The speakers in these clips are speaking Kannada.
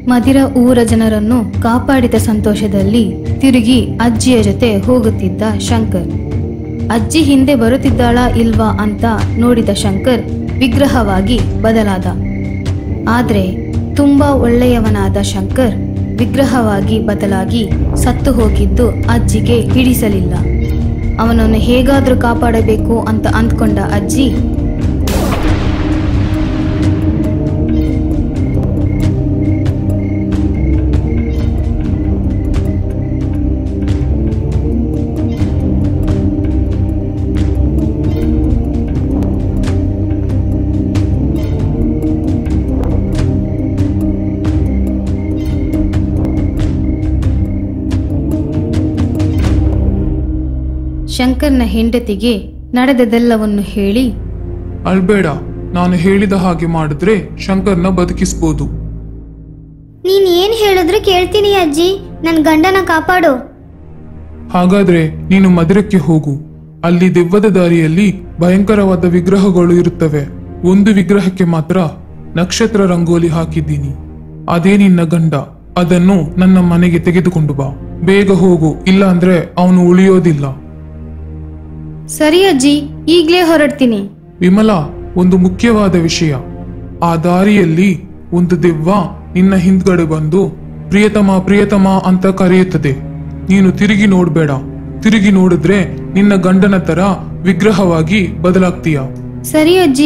ಮದಿರ ಊರ ಜನರನ್ನು ಕಾಪಾಡಿದ ಸಂತೋಷದಲ್ಲಿ ತಿರುಗಿ ಅಜ್ಜಿಯ ಜೊತೆ ಹೋಗುತ್ತಿದ್ದ ಶಂಕರ್ ಅಜ್ಜಿ ಹಿಂದೆ ಬರುತ್ತಿದ್ದಾಳಾ ಇಲ್ವಾ ಅಂತ ನೋಡಿದ ಶಂಕರ್ ವಿಗ್ರಹವಾಗಿ ಬದಲಾದ ಆದ್ರೆ ತುಂಬಾ ಒಳ್ಳೆಯವನಾದ ಶಂಕರ್ ವಿಗ್ರಹವಾಗಿ ಬದಲಾಗಿ ಸತ್ತು ಹೋಗಿದ್ದು ಅಜ್ಜಿಗೆ ಹಿಡಿಸಲಿಲ್ಲ ಅವನನ್ನು ಹೇಗಾದ್ರೂ ಕಾಪಾಡಬೇಕು ಅಂತ ಅಂದ್ಕೊಂಡ ಅಜ್ಜಿ ಶಂಕರ್ನ ಹೆಂಡತಿಗೆ ನಡೆದದೆಲ್ಲವನ್ನು ಹೇಳಿ ಅಳ್ಬೇಡ ನಾನು ಹೇಳಿದ ಹಾಗೆ ಮಾಡಿದ್ರೆ ಶಂಕರ್ನ ಬದುಕಿಸ್ಬೋದು ನೀನ್ ಏನ್ ಹೇಳಿದ್ರು ಕೇಳ್ತೀನಿ ಅಜ್ಜಿ ನನ್ ಗಂಡನ ಕಾಪಾಡು ಹಾಗಾದ್ರೆ ನೀನು ಮದಿರಕ್ಕೆ ಹೋಗು ಅಲ್ಲಿ ದೆವ್ವದ ದಾರಿಯಲ್ಲಿ ಭಯಂಕರವಾದ ವಿಗ್ರಹಗಳು ಇರುತ್ತವೆ ಒಂದು ವಿಗ್ರಹಕ್ಕೆ ಮಾತ್ರ ನಕ್ಷತ್ರ ರಂಗೋಲಿ ಹಾಕಿದ್ದೀನಿ ಅದೇ ನಿನ್ನ ಗಂಡ ಅದನ್ನು ನನ್ನ ಮನೆಗೆ ತೆಗೆದುಕೊಂಡು ಬಾ ಬೇಗ ಹೋಗು ಇಲ್ಲ ಅಂದ್ರೆ ಅವನು ಉಳಿಯೋದಿಲ್ಲ ಸರಿ ಅಜ್ಜಿ ಈಗ್ಲೇ ಹೊರಡ್ತೀನಿ ವಿಮಲಾ ಒಂದು ಮುಖ್ಯವಾದ ವಿಷಯ ಆ ದಾರಿಯಲ್ಲಿ ಒಂದು ದೆವ್ವ ನಿನ್ನ ಹಿಂದ್ಗಡೆ ಬಂದು ಪ್ರಿಯತಮ ಪ್ರಿಯತಮ ಅಂತ ಕರೆಯುತ್ತದೆ ನೀನು ತಿರುಗಿ ನೋಡ್ಬೇಡ ತಿರುಗಿ ನೋಡಿದ್ರೆ ನಿನ್ನ ಗಂಡನ ತರ ವಿಗ್ರಹವಾಗಿ ಬದಲಾಗ್ತೀಯ ಸರಿ ಅಜ್ಜಿ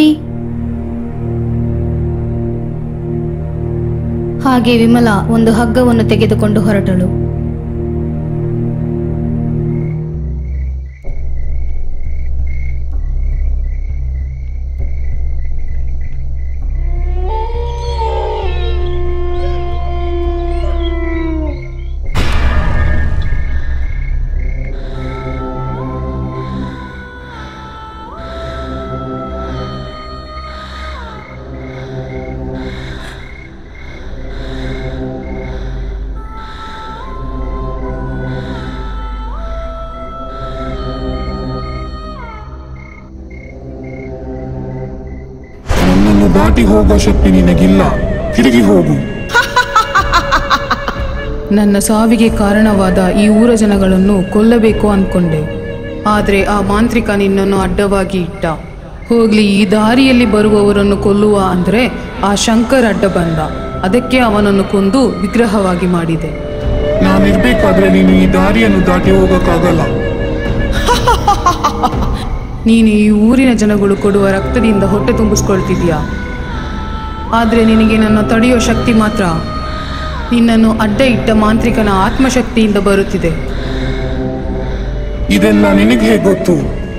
ಹಾಗೆ ವಿಮಲಾ ಒಂದು ಹಗ್ಗವನ್ನು ತೆಗೆದುಕೊಂಡು ಹೊರಟಳು ನನ್ನನ್ನು ದಾಟಿ ಹೋಗೋ ಶಕ್ತಿ ನಿನಗಿಲ್ಲ ತಿರುಗಿ ಹೋಗು ನನ್ನ ಸಾವಿಗೆ ಕಾರಣವಾದ ಈ ಊರ ಜನಗಳನ್ನು ಕೊಲ್ಲಬೇಕು ಅಂದ್ಕೊಂಡೆ ಆದರೆ ಆ ಮಾಂತ್ರಿಕ ನಿನ್ನನ್ನು ಅಡ್ಡವಾಗಿ ಇಟ್ಟ ಹೋಗ್ಲಿ ಈ ದಾರಿಯಲ್ಲಿ ಬರುವವರನ್ನು ಕೊಲ್ಲುವ ಅಂದರೆ ಆ ಶಂಕರ್ ಅಡ್ಡ ಬಂದ ಅದಕ್ಕೆ ಅವನನ್ನು ಕೊಂದು ವಿಗ್ರಹವಾಗಿ ಮಾಡಿದೆ ನಾನಿರ್ಬೇಕಾದ್ರೆ ನೀನು ಈ ದಾರಿಯನ್ನು ದಾಟಿ ಹೋಗಕ್ಕಾಗಲ್ಲ ನೀನು ಈ ಊರಿನ ಜನಗಳು ಕೊಡುವ ರಕ್ತದಿಂದ ಹೊಟ್ಟೆ ತುಂಬಿಸ್ಕೊಳ್ತಿದ್ಯಾ ಆದರೆ ನಿನಗೆ ನನ್ನ ತಡೆಯೋ ಶಕ್ತಿ ಮಾತ್ರ ನಿನ್ನನ್ನು ಅಡ್ಡ ಇಟ್ಟ ಮಾಂತ್ರಿಕನ ಆತ್ಮಶಕ್ತಿಯಿಂದ ಬರುತ್ತಿದೆ ಇದೆಲ್ಲ ನಿನಗೆ ಹೇಗೆ ಗೊತ್ತು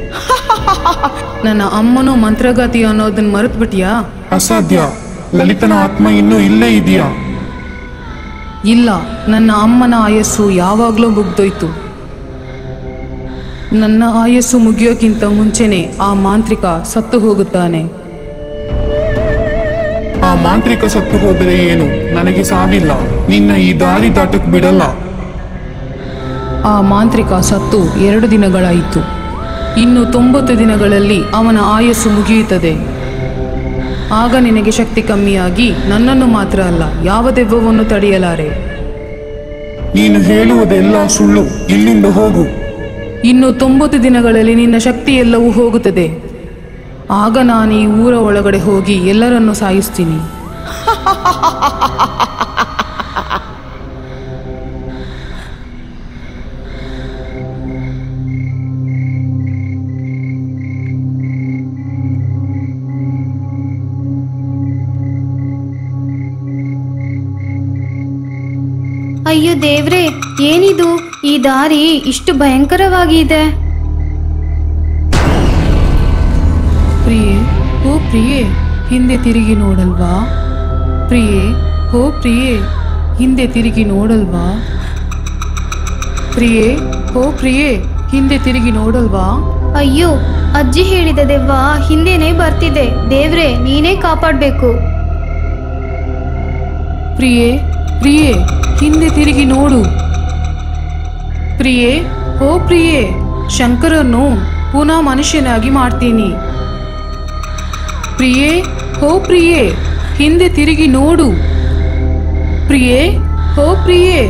ನನ್ನ ಅಮ್ಮನೂ ಮಂತ್ರಗಾತಿ ಅನ್ನೋದನ್ನ ಮರೆತುಬಿಟ್ಯಾ ಅಸಾಧ್ಯ ಲಲಿತನ ಆತ್ಮ ಇನ್ನೂ ಇಲ್ಲೇ ಇದೆಯಾ ಇಲ್ಲ ನನ್ನ ಅಮ್ಮನ ಆಯಸ್ಸು ಯಾವಾಗಲೂ ಮುಗ್ದೋಯ್ತು ನನ್ನ ಆಯಸ್ಸು ಮುಗಿಯೋಕ್ಕಿಂತ ಮುಂಚೆನೆ ಆ ಮಾಂತ್ರಿಕ ಸತ್ತು ಹೋಗುತ್ತಾನೆ ಆ ಮಾಂತ್ರಿಕ ಸತ್ತು ಹೋದರೆ ಏನು ನನಗೆ ಸಾವಿಲ್ಲ ನಿನ್ನ ಈ ದಾರಿ ದಾಟಕ್ ಬಿಡಲ್ಲ ಆ ಮಾಂತ್ರಿಕ ಸತ್ತು ಎರಡು ದಿನಗಳಾಯಿತು ಇನ್ನು ತೊಂಬತ್ತು ದಿನಗಳಲ್ಲಿ ಅವನ ಆಯಸ್ಸು ಮುಗಿಯುತ್ತದೆ ಆಗ ನಿನಗೆ ಶಕ್ತಿ ಕಮ್ಮಿಯಾಗಿ ನನ್ನನ್ನು ಮಾತ್ರ ಅಲ್ಲ ಯಾವ ದೆವ್ವವನ್ನು ತಡೆಯಲಾರೆ ನೀನು ಹೇಳುವುದೆಲ್ಲ ಸುಳ್ಳು ಇಲ್ಲಿಂದ ಹೋಗು ಇನ್ನು ತೊಂಬತ್ತು ದಿನಗಳಲ್ಲಿ ನಿನ್ನ ಶಕ್ತಿ ಎಲ್ಲವೂ ಹೋಗುತ್ತದೆ ಆಗ ನಾನು ಈ ಊರ ಒಳಗಡೆ ಹೋಗಿ ಎಲ್ಲರನ್ನೂ ಸಾಯಿಸ್ತೀನಿ ಅಯ್ಯೋ ದೇವ್ರೆ ಏನಿದು ಈ ದಾರಿ ಇಷ್ಟು ಭಯಂಕರವಾಗಿದೆ ಪ್ರಿಯೆ ಓ ಪ್ರಿಯೆ ಹಿಂದೆ ತಿರುಗಿ ನೋಡಲ್ವಾ ಪ್ರಿಯೆ ಓ ಪ್ರಿಯೆ ಹಿಂದೆ ತಿರುಗಿ ನೋಡಲ್ವಾ ಪ್ರಿಯೆ ಓ ಪ್ರಿಯೆ ಹಿಂದೆ ತಿರುಗಿ ನೋಡಲ್ವಾ ಅಯ್ಯೋ ಅಜ್ಜಿ ಹೇಳಿದ ದೆವ್ವ ಹಿಂದೆನೇ ಬರ್ತಿದೆ ದೇವ್ರೆ ನೀನೇ ಕಾಪಾಡ್ಬೇಕು ಪ್ರಿಯೆ ಪ್ರಿಯೆ ಹಿಂದೆ ತಿರುಗಿ ನೋಡು ಪ್ರಿಯೆ ಓ ಪ್ರಿಯೆ ಶಂಕರನ್ನು ಪುನಃ ಮನುಷ್ಯನಾಗಿ ಮಾಡ್ತೀನಿ ಪ್ರಿಯೆ ಓ ಪ್ರಿಯೆ ಹಿಂದೆ ತಿರುಗಿ ನೋಡು ಪ್ರಿಯೇ ಹೋ ಪ್ರಿಯೇ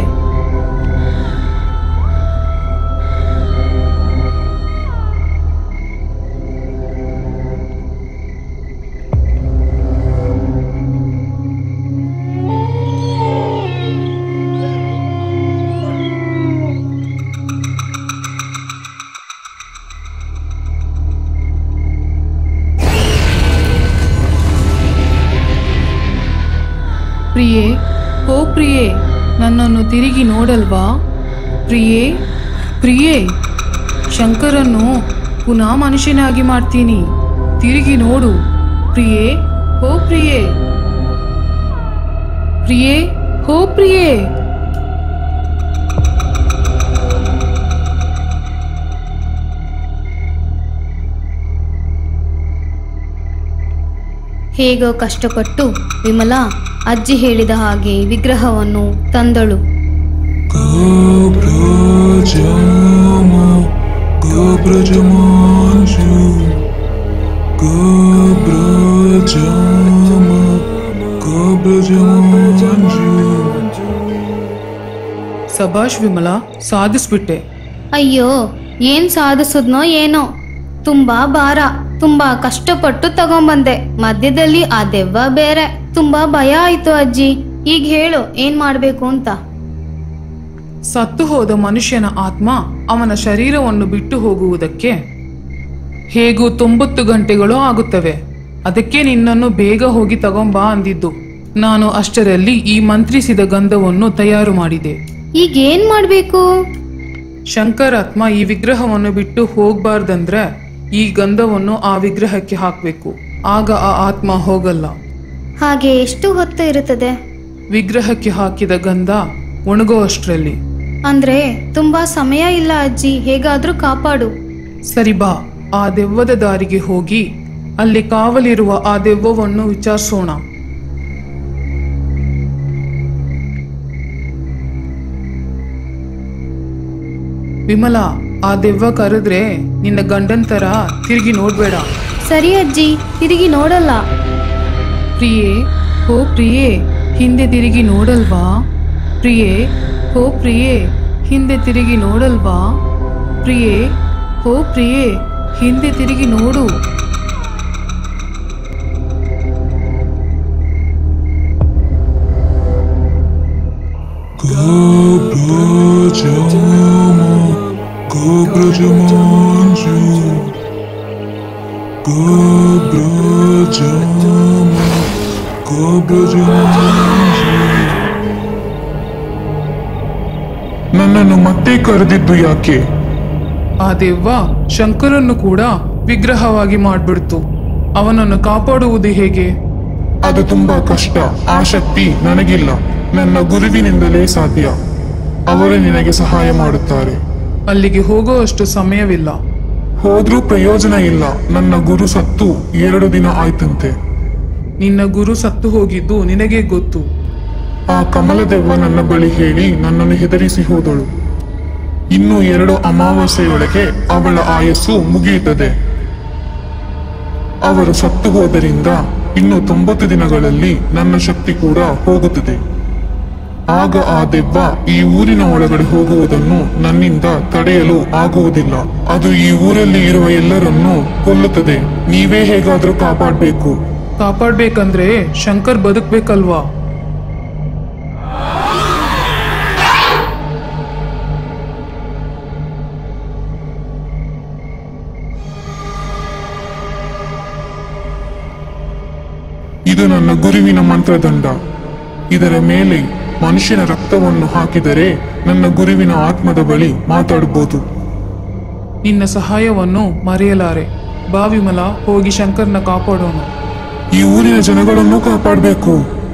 ಪ್ರಿಯೇ ಓ ಪ್ರಿಯೇ ನನ್ನನ್ನು ತಿರುಗಿ ನೋಡಲ್ವಾ ಪ್ರಿಯೇ ಪ್ರಿಯೇ ಶಂಕರನ್ನು ಪುನಃ ಮನುಷ್ಯನಾಗಿ ಮಾಡ್ತೀನಿ ತಿರುಗಿ ನೋಡು ಪ್ರಿಯೇ ಹೋ ಪ್ರಿಯೇ ಪ್ರಿಯೇ ಹೋ ಪ್ರಿಯೇ ಹೇಗೋ ಕಷ್ಟಪಟ್ಟು ವಿಮಲಾ ಅಜ್ಜಿ ಹೇಳಿದ ಹಾಗೆ ವಿಗ್ರಹವನ್ನು ತಂದಳು Gabrajama, Gabrajamanju, Gabrajama, Gabrajamanju. ಸಭಾಷ್ Vimala ಸಾಧಿಸ್ಬಿಟ್ಟೆ ಅಯ್ಯೋ ಏನ್ ಸಾಧಿಸದ್ನೋ ಏನೋ ತುಂಬಾ ಭಾರ ತುಂಬಾ ಕಷ್ಟಪಟ್ಟು ತಗೊಂಬಂದೆ ಮಧ್ಯದಲ್ಲಿ ಆ ದೆವ್ವ ಬೇರೆ ತುಂಬಾ ಭಯ ಆಯ್ತು ಅಜ್ಜಿ ಈಗ ಹೇಳು ಏನ್ ಮಾಡ್ಬೇಕು ಅಂತ ಸತ್ತು ಹೋದ ಮನುಷ್ಯನ ಆತ್ಮ ಅವನ ಶರೀರವನ್ನು ಬಿಟ್ಟು ಹೋಗುವುದಕ್ಕೆ ಹೇಗೂ ತೊಂಬತ್ತು ಗಂಟೆಗಳು ಆಗುತ್ತವೆ ಅದಕ್ಕೆ ನಿನ್ನನ್ನು ಬೇಗ ಹೋಗಿ ತಗೊಂಬಾ ಅಂದಿದ್ದು ನಾನು ಅಷ್ಟರಲ್ಲಿ ಈ ಮಂತ್ರಿಸಿದ ಗಂಧವನ್ನು ತಯಾರು ಮಾಡಿದೆ ಈಗ ಏನ್ ಮಾಡ್ಬೇಕು ಶಂಕರಾತ್ಮ ಈ ವಿಗ್ರಹವನ್ನು ಬಿಟ್ಟು ಹೋಗ್ಬಾರ್ದಂದ್ರೆ ಈ ಗಂಧವನ್ನು ಆ ವಿಗ್ರಹಕ್ಕೆ ಹಾಕ್ಬೇಕು ಆಗ ಆ ಆತ್ಮ ಹೋಗಲ್ಲ ಹಾಗೆ ಎಷ್ಟು ಹೊತ್ತು ಇರುತ್ತದೆ ವಿಗ್ರಹಕ್ಕೆ ಹಾಕಿದ ಗಂಧ ಒಣಗೋ ಅಷ್ಟರಲ್ಲಿ ಅಂದ್ರೆ ತುಂಬಾ ಸಮಯ ಇಲ್ಲ ಅಜ್ಜಿ ಹೇಗಾದ್ರೂ ಕಾಪಾಡು ಸರಿ ಬಾ ಆ ದೆವ್ವದ ದಾರಿಗೆ ಹೋಗಿ ಅಲ್ಲಿ ಕಾವಲಿರುವ ಆ ದೆವ್ವವನ್ನು ವಿಚಾರಿಸೋಣ ವಿಮಲಾ ಆ ದೆವ್ವ ಕರೆದ್ರೆ ನಿನ್ನ ಗಂಡನ್ ತರ ತಿರುಗಿ ನೋಡ್ಬೇಡ ಸರಿ ಅಜ್ಜಿ ತಿರುಗಿ ನೋಡಲ್ಲ ಪ್ರಿಯೇ ಹೋ ಪ್ರಿಯೇ ಹಿಂದೆ ತಿರುಗಿ ನೋಡಲ್ವಾ ಪ್ರಿಯೇ ಹೋ ಪ್ರಿಯೇ ಹಿಂದೆ ತಿರುಗಿ ನೋಡಲ್ವಾ ಪ್ರಿಯೇ ಹೋ ಪ್ರಿಯೇ ಹಿಂದೆ ತಿರುಗಿ ನೋಡು Gabrajama, Gabrajamanju, Gabrajama, Gabrajamanju. ನನ್ನನ್ನು ಮತ್ತೆ ಕರೆದಿದ್ದು ಯಾಕೆ ಆ ದೆವ್ವ ಶಂಕರನ್ನು ಕೂಡ ವಿಗ್ರಹವಾಗಿ ಮಾಡ್ಬಿಡ್ತು ಅವನನ್ನು ಕಾಪಾಡುವುದು ಹೇಗೆ ಅದು ತುಂಬಾ ಕಷ್ಟ ಆ ಶಕ್ತಿ ನನಗಿಲ್ಲ ನನ್ನ ಗುರುವಿನಿಂದಲೇ ಸಾಧ್ಯ ಅವರು ನಿನಗೆ ಸಹಾಯ ಮಾಡುತ್ತಾರೆ ಅಲ್ಲಿಗೆ ಹೋಗುವಷ್ಟು ಸಮಯವಿಲ್ಲ ಹೋದ್ರೂ ಪ್ರಯೋಜನ ಇಲ್ಲ ನನ್ನ ಗುರು ಸತ್ತು ಎರಡು ದಿನ ಆಯ್ತಂತೆ ನಿನ್ನ ಗುರು ಸತ್ತು ಹೋಗಿದ್ದು ನಿನಗೆ ಗೊತ್ತು ಆ ಕಮಲದೆವ್ವ ನನ್ನ ಬಳಿ ಹೇಳಿ ನನ್ನನ್ನು ಹೆದರಿಸಿ ಹೋದಳು ಇನ್ನು ಎರಡು ಅಮಾವಾಸ್ಯೆಯೊಳಗೆ ಅವಳ ಆಯಸ್ಸು ಮುಗಿಯುತ್ತದೆ ಅವರು ಸತ್ತು ಹೋದರಿಂದ ಇನ್ನು ತೊಂಬತ್ತು ದಿನಗಳಲ್ಲಿ ನನ್ನ ಶಕ್ತಿ ಕೂಡ ಹೋಗುತ್ತದೆ ಆಗ ಆ ದೆವ್ವ ಈ ಊರಿನ ಒಳಗಡೆ ಹೋಗುವುದನ್ನು ನನ್ನಿಂದ ತಡೆಯಲು ಆಗುವುದಿಲ್ಲ ಅದು ಈ ಊರಲ್ಲಿ ಇರುವ ಎಲ್ಲರನ್ನೂ ಕೊಲ್ಲುತ್ತದೆ ನೀವೇ ಹೇಗಾದ್ರೂ ಕಾಪಾಡಬೇಕು ಕಾಪಾಡ್ಬೇಕಂದ್ರೆ ಶಂಕರ್ ಬದುಕ್ಬೇಕಲ್ವಾ ಇದು ನನ್ನ ಗುರುವಿನ ಮಂತ್ರದಂಡ ಇದರ ಮೇಲೆ ಮನುಷ್ಯನ ರಕ್ತವನ್ನು ಹಾಕಿದರೆ ನನ್ನ ಗುರುವಿನ ಆತ್ಮದ ಬಳಿ ಮಾತಾಡಬಹುದು ನಿನ್ನ ಸಹಾಯವನ್ನು ಮರೆಯಲಾರೆ ಬಾ ವಿಮಲ ಹೋಗಿ ಶಂಕರ್ನ ಕಾಪಾಡೋಣ ಈ ಊರಿನ ಜನಗಳನ್ನು ಕಾಪಾಡಬೇಕು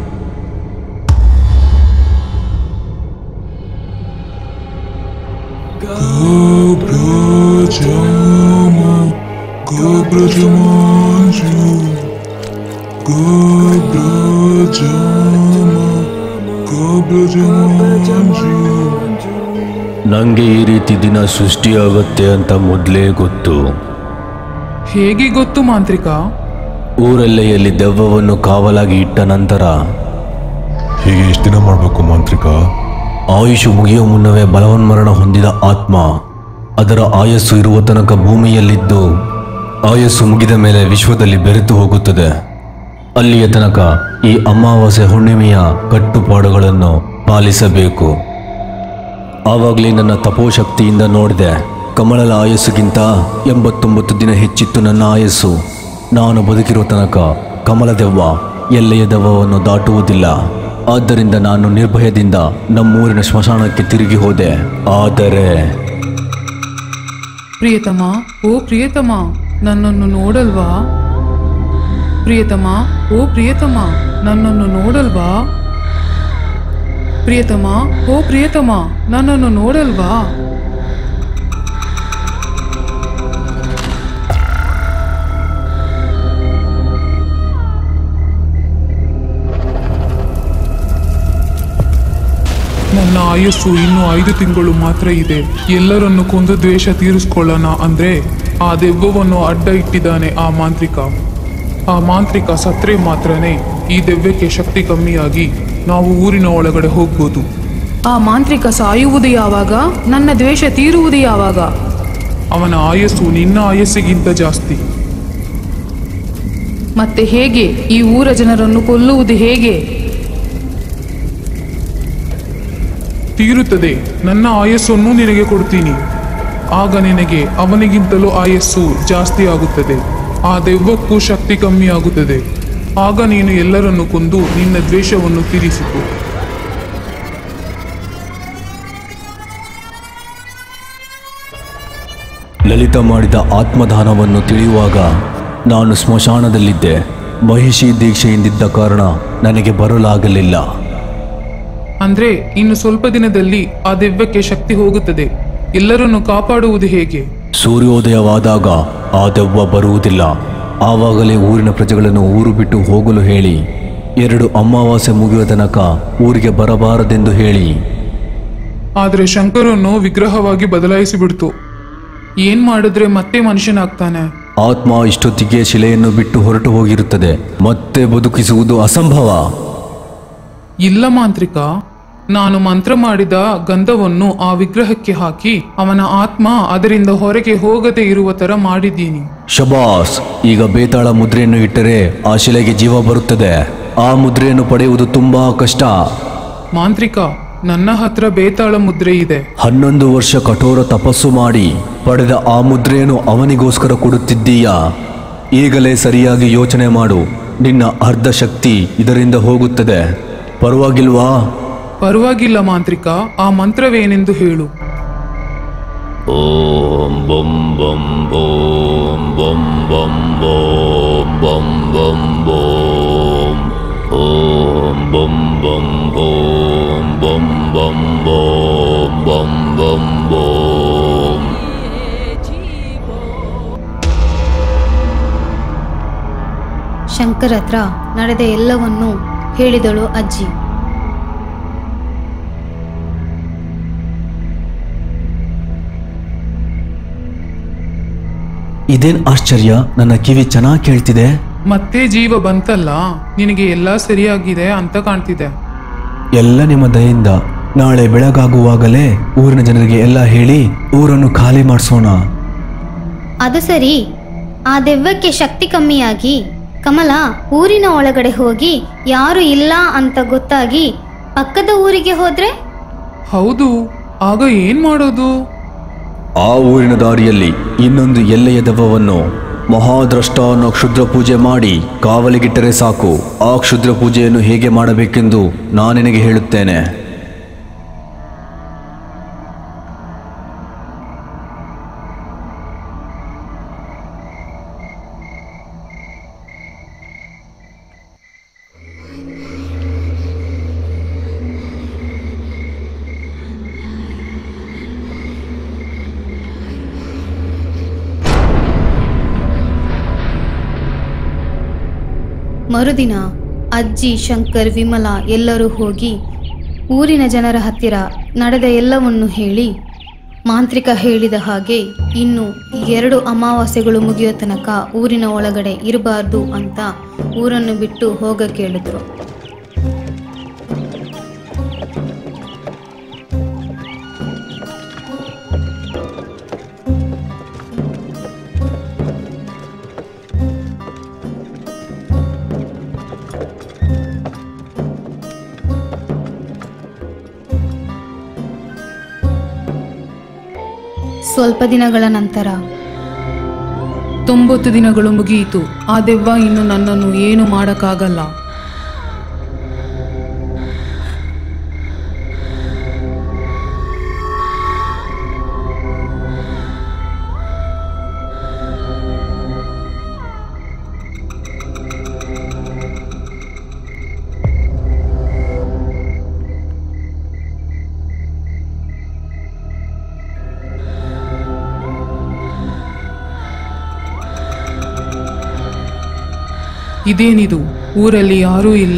ನನಗೆ ಈ ರೀತಿ ದಿನ ಸೃಷ್ಟಿಯಾಗುತ್ತೆ ಅಂತ ಮೊದಲೇ ಗೊತ್ತು ಹೇಗೆ ಗೊತ್ತು ಮಾಂತ್ರಿಕ ಊರೆಲ್ಲೆಯಲ್ಲಿ ದೆವ್ವವನ್ನು ಕಾವಲಾಗಿ ಇಟ್ಟ ನಂತರ ಹೀಗೆ ಎಷ್ಟು ದಿನ ಮಾಡಬೇಕು ಮಾಂತ್ರಿಕ ಆಯುಷು ಮುಗಿಯುವ ಮುನ್ನವೇ ಬಲವನ್ಮರಣ ಹೊಂದಿದ ಆತ್ಮ ಅದರ ಆಯಸ್ಸು ಇರುವ ತನಕ ಭೂಮಿಯಲ್ಲಿದ್ದು ಆಯಸ್ಸು ಮುಗಿದ ಮೇಲೆ ವಿಶ್ವದಲ್ಲಿ ಬೆರೆತು ಹೋಗುತ್ತದೆ ಅಲ್ಲಿಯ ತನಕ ಈ ಅಮಾವಾಸ್ಯೆ ಹುಣ್ಣಿಮೆಯ ಕಟ್ಟುಪಾಡುಗಳನ್ನು ಪಾಲಿಸಬೇಕು ಆವಾಗಲೇ ನನ್ನ ತಪೋಶಕ್ತಿಯಿಂದ ನೋಡಿದೆ ಕಮಲದ ಆಯಸ್ಸುಗಿಂತ ಎಂಬತ್ತೊಂಬತ್ತು ದಿನ ಹೆಚ್ಚಿತ್ತು ನನ್ನ ಆಯಸ್ಸು ನಾನು ಬದುಕಿರೋ ತನಕ ಕಮಲದೆವ್ವ ಎಲ್ಲೆಯ ದೆವ್ವವನ್ನು ದಾಟುವುದಿಲ್ಲ ಆದ್ದರಿಂದ ನಾನು ನಿರ್ಭಯದಿಂದ ನಮ್ಮೂರಿನ ಸ್ಮಶಾನಕ್ಕೆ ತಿರುಗಿ ಹೋದೆ ಆದರೆ ಪ್ರಿಯತಮ ಓ ಪ್ರಿಯತಮ ನನ್ನನ್ನು ನೋಡಲ್ವಾ ಪ್ರಿಯತಮ ಓ ಪ್ರಿಯತಮ ನನ್ನನ್ನು ನೋಡಲ್ವಾ ಪ್ರಿಯತಮ ಓ ಪ್ರಿಯತಮ ನನ್ನನ್ನು ನೋಡಲ್ವಾ ನನ್ನ ಆಯಸ್ಸು ಇನ್ನು ಐದು ತಿಂಗಳು ಮಾತ್ರ ಇದೆ ಎಲ್ಲರನ್ನು ಕೊಂದು ದ್ವೇಷ ತೀರಿಸ್ಕೊಳ್ಳೋಣ ಅಂದ್ರೆ ಆ ದೆವ್ವವನ್ನು ಅಡ್ಡ ಇಟ್ಟಿದ್ದಾನೆ ಆ ಮಾಂತ್ರಿಕ ಆ ಮಾಂತ್ರಿಕ ಸತ್ರೆ ಮಾತ್ರನೇ ಈ ದೆವ್ವಕ್ಕೆ ಶಕ್ತಿ ಕಮ್ಮಿಯಾಗಿ ನಾವು ಊರಿನ ಒಳಗಡೆ ಹೋಗ್ಬೋದು ಆ ಮಾಂತ್ರಿಕ ಸಾಯುವುದು ಯಾವಾಗ ನನ್ನ ದ್ವೇಷ ತೀರುವುದು ಯಾವಾಗ ಅವನ ಆಯಸ್ಸು ನಿನ್ನ ಆಯಸ್ಸಿಗಿಂತ ಜಾಸ್ತಿ ಮತ್ತೆ ಹೇಗೆ ಈ ಊರ ಜನರನ್ನು ಕೊಲ್ಲುವುದು ಹೇಗೆ ತೀರುತ್ತದೆ ನನ್ನ ಆಯಸ್ಸನ್ನು ನಿನಗೆ ಕೊಡ್ತೀನಿ ಆಗ ನಿನಗೆ ಅವನಿಗಿಂತಲೂ ಆಯಸ್ಸು ಜಾಸ್ತಿ ಆಗುತ್ತದೆ ಆ ದೆವ್ವಕ್ಕೂ ಶಕ್ತಿ ಕಮ್ಮಿ ಆಗುತ್ತದೆ ಆಗ ನೀನು ಎಲ್ಲರನ್ನು ಕೊಂದು ನಿನ್ನ ದ್ವೇಷವನ್ನು ತೀರಿಸಿಕೊ ಲಲಿತ ಮಾಡಿದ ಆತ್ಮದಾನವನ್ನು ತಿಳಿಯುವಾಗ ನಾನು ಸ್ಮಶಾನದಲ್ಲಿದ್ದೆ ಮಹಿಷಿ ದೀಕ್ಷೆಯಿಂದಿದ್ದ ಕಾರಣ ನನಗೆ ಬರಲಾಗಲಿಲ್ಲ ಅಂದ್ರೆ ಇನ್ನು ಸ್ವಲ್ಪ ದಿನದಲ್ಲಿ ಆ ದೆವ್ವಕ್ಕೆ ಶಕ್ತಿ ಹೋಗುತ್ತದೆ ಎಲ್ಲರನ್ನು ಕಾಪಾಡುವುದು ಹೇಗೆ ಸೂರ್ಯೋದಯವಾದಾಗ ಆ ದೆವ್ವ ಬರುವುದಿಲ್ಲ ಆವಾಗಲೇ ಊರಿನ ಪ್ರಜೆಗಳನ್ನು ಊರು ಬಿಟ್ಟು ಹೋಗಲು ಹೇಳಿ ಎರಡು ಅಮಾವಾಸ್ಯೆ ಮುಗಿಯುವ ತನಕ ಊರಿಗೆ ಬರಬಾರದೆಂದು ಹೇಳಿ ಆದರೆ ಶಂಕರನ್ನು ವಿಗ್ರಹವಾಗಿ ಬದಲಾಯಿಸಿ ಬಿಡ್ತು ಏನ್ ಮಾಡಿದ್ರೆ ಮತ್ತೆ ಮನುಷ್ಯನಾಗ್ತಾನೆ ಆತ್ಮ ಇಷ್ಟೊತ್ತಿಗೆ ಶಿಲೆಯನ್ನು ಬಿಟ್ಟು ಹೊರಟು ಹೋಗಿರುತ್ತದೆ ಮತ್ತೆ ಬದುಕಿಸುವುದು ಅಸಂಭವ ಇಲ್ಲ ಮಾಂತ್ರಿಕ ನಾನು ಮಂತ್ರ ಮಾಡಿದ ಗಂಧವನ್ನು ಆ ವಿಗ್ರಹಕ್ಕೆ ಹಾಕಿ ಅವನ ಆತ್ಮ ಅದರಿಂದ ಹೊರಗೆ ಹೋಗದೆ ಇರುವ ತರ ಮಾಡಿದ್ದೀನಿ ಶಬಾಸ್ ಈಗ ಬೇತಾಳ ಮುದ್ರೆಯನ್ನು ಇಟ್ಟರೆ ಆ ಶಿಲೆಗೆ ಜೀವ ಬರುತ್ತದೆ ಆ ಮುದ್ರೆಯನ್ನು ಪಡೆಯುವುದು ತುಂಬಾ ಕಷ್ಟ ಮಾಂತ್ರಿಕ ನನ್ನ ಹತ್ರ ಬೇತಾಳ ಮುದ್ರೆ ಇದೆ ಹನ್ನೊಂದು ವರ್ಷ ಕಠೋರ ತಪಸ್ಸು ಮಾಡಿ ಪಡೆದ ಆ ಮುದ್ರೆಯನ್ನು ಅವನಿಗೋಸ್ಕರ ಕೊಡುತ್ತಿದ್ದೀಯಾ ಈಗಲೇ ಸರಿಯಾಗಿ ಯೋಚನೆ ಮಾಡು ನಿನ್ನ ಅರ್ಧ ಶಕ್ತಿ ಇದರಿಂದ ಹೋಗುತ್ತದೆ ಪರವಾಗಿಲ್ವಾ ಪರವಾಗಿಲ್ಲ ಮಾಂತ್ರಿಕ ಆ ಮಂತ್ರವೇನೆಂದು ಹೇಳು ಓಂ ಬಂ ಬಂ ಬೋಂ ಬಂ ಬಂ ಬೋಂ ಬಂ ಬಂ ಬೋಂ ಓಂ ಬಂ ಬಂ ಬೋಂ ಬಂ ಬಂ ಬೋಂ ಬಂ ಬಂ ಬೋಂ ಶಂಕರ್ ಹತ್ರ ನಡೆದ ಎಲ್ಲವನ್ನೂ ಹೇಳಿದಳು ಅಜ್ಜಿ ಇದೇನ್ ಆಶ್ಚರ್ಯ ನನ್ನ ಕಿವಿ ಚೆನ್ನಾಗಿ ಕೇಳ್ತಿದೆ ಮತ್ತೆ ಜೀವ ಬಂತಲ್ಲ ನಿನಗೆ ಎಲ್ಲ ಸರಿಯಾಗಿದೆ ಅಂತ ಕಾಣ್ತಿದೆ ಎಲ್ಲ ನಿಮ್ಮ ದಯೆಯಿಂದ ನಾಳೆ ಬೆಳಗಾಗುವಾಗಲೇ ಊರಿನ ಜನರಿಗೆ ಎಲ್ಲ ಹೇಳಿ ಊರನ್ನು ಖಾಲಿ ಮಾಡಿಸೋಣ ಅದು ಸರಿ ಆ ದೆವ್ವಕ್ಕೆ ಶಕ್ತಿ ಕಮ್ಮಿಯಾಗಿ ಕಮಲ ಊರಿನ ಒಳಗಡೆ ಹೋಗಿ ಯಾರು ಇಲ್ಲ ಅಂತ ಗೊತ್ತಾಗಿ ಪಕ್ಕದ ಊರಿಗೆ ಹೋದ್ರೆ ಹೌದು ಆಗ ಏನ್ ಮಾಡೋದು ಆ ಊರಿನ ದಾರಿಯಲ್ಲಿ ಇನ್ನೊಂದು ಎಲ್ಲೆಯ ದೆವ್ವವನ್ನು ಮಹಾದ್ರಷ್ಟ ಅನ್ನೋ ಕ್ಷುದ್ರ ಪೂಜೆ ಮಾಡಿ ಕಾವಲಿಗಿಟ್ಟರೆ ಸಾಕು ಆ ಕ್ಷುದ್ರ ಪೂಜೆಯನ್ನು ಹೇಗೆ ಮಾಡಬೇಕೆಂದು ನಾನು ನಿನಗೆ ಹೇಳುತ್ತೇನೆ ಮರುದಿನ ಅಜ್ಜಿ ಶಂಕರ್ ವಿಮಲ ಎಲ್ಲರೂ ಹೋಗಿ ಊರಿನ ಜನರ ಹತ್ತಿರ ನಡೆದ ಎಲ್ಲವನ್ನು ಹೇಳಿ ಮಾಂತ್ರಿಕ ಹೇಳಿದ ಹಾಗೆ ಇನ್ನು ಎರಡು ಅಮಾವಾಸ್ಯೆಗಳು ಮುಗಿಯೋ ತನಕ ಊರಿನ ಒಳಗಡೆ ಇರಬಾರ್ದು ಅಂತ ಊರನ್ನು ಬಿಟ್ಟು ಹೋಗ ಕೇಳಿದ್ರು ಸ್ವಲ್ಪ ದಿನಗಳ ನಂತರ ತೊಂಬತ್ತು ದಿನಗಳು ಮುಗಿಯಿತು ಆ ದೆವ್ವ ಇನ್ನು ನನ್ನನ್ನು ಏನು ಮಾಡಕ್ಕಾಗಲ್ಲ ಇದೇನಿದು ಊರಲ್ಲಿ ಯಾರೂ ಇಲ್ಲ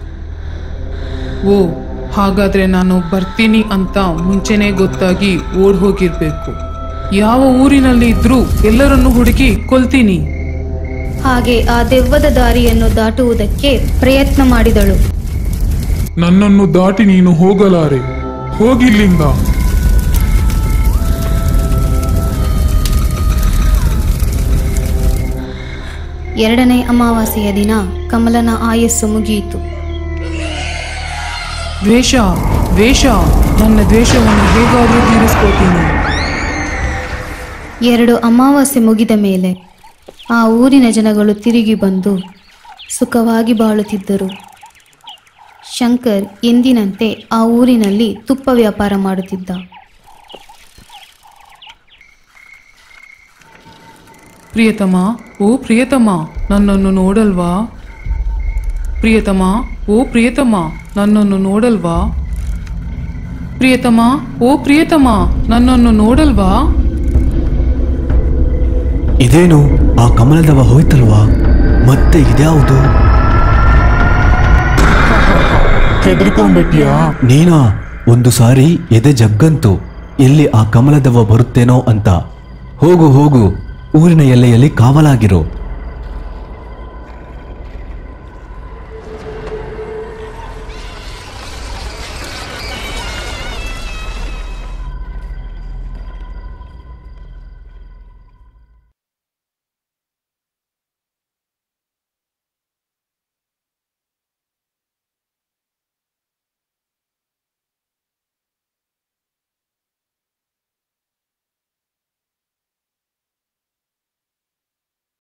ಓ ಹಾಗಾದ್ರೆ ನಾನು ಬರ್ತೀನಿ ಅಂತ ಮುಂಚೆನೇ ಗೊತ್ತಾಗಿ ಓಡ್ ಹೋಗಿರ್ಬೇಕು ಯಾವ ಊರಿನಲ್ಲಿ ಇದ್ರೂ ಎಲ್ಲರನ್ನು ಹುಡುಕಿ ಕೊಲ್ತೀನಿ ಹಾಗೆ ಆ ದೆವ್ವದ ದಾರಿಯನ್ನು ದಾಟುವುದಕ್ಕೆ ಪ್ರಯತ್ನ ಮಾಡಿದಳು ನನ್ನನ್ನು ದಾಟಿ ನೀನು ಹೋಗಲಾರೆ ಹೋಗಿಲ್ಲಿಂದ ಎರಡನೇ ಅಮಾವಾಸ್ಯೆಯ ದಿನ ಕಮಲನ ಆಯಸ್ಸು ಮುಗಿಯಿತು ದ್ವೇಷ ದ್ವೇಷ ನನ್ನ ದ್ವೇಷವನ್ನು ಹೇಗಾದರೂ ತೀರಿಸ್ಕೋತೀನಿ ಎರಡು ಅಮಾವಾಸ್ಯೆ ಮುಗಿದ ಮೇಲೆ ಆ ಊರಿನ ಜನಗಳು ತಿರುಗಿ ಬಂದು ಸುಖವಾಗಿ ಬಾಳುತ್ತಿದ್ದರು ಶಂಕರ್ ಎಂದಿನಂತೆ ಆ ಊರಿನಲ್ಲಿ ತುಪ್ಪ ವ್ಯಾಪಾರ ಮಾಡುತ್ತಿದ್ದ ಪ್ರಿಯತಮ ಓ ಪ್ರಿಯತಮ ನನ್ನನ್ನು ನೋಡಲ್ವಾ ಪ್ರಿಯತಮ ಓ ಪ್ರಿಯತಮ ನನ್ನನ್ನು ನೋಡಲ್ವಾ ಪ್ರಿಯತಮ ಓ ಪ್ರಿಯತಮ ನನ್ನನ್ನು ನೋಡಲ್ವಾ ಇದೇನು ಆ ಕಮಲದವ ಹೋಯ್ತಲ್ವಾ ಮತ್ತೆ ಇದ್ಯಾವುದು ಹೆದರ್ಕೊಂಡ್ಬಿಟ್ಯಾ ನೀನಾ ಒಂದು ಸಾರಿ ಎದೆ ಜಗ್ಗಂತು ಎಲ್ಲಿ ಆ ಕಮಲದವ ಬರುತ್ತೇನೋ ಅಂತ ಹೋಗು ಹೋಗು ಊರಿನ ಎಲ್ಲೆಯಲ್ಲಿ ಕಾವಲಾಗಿರು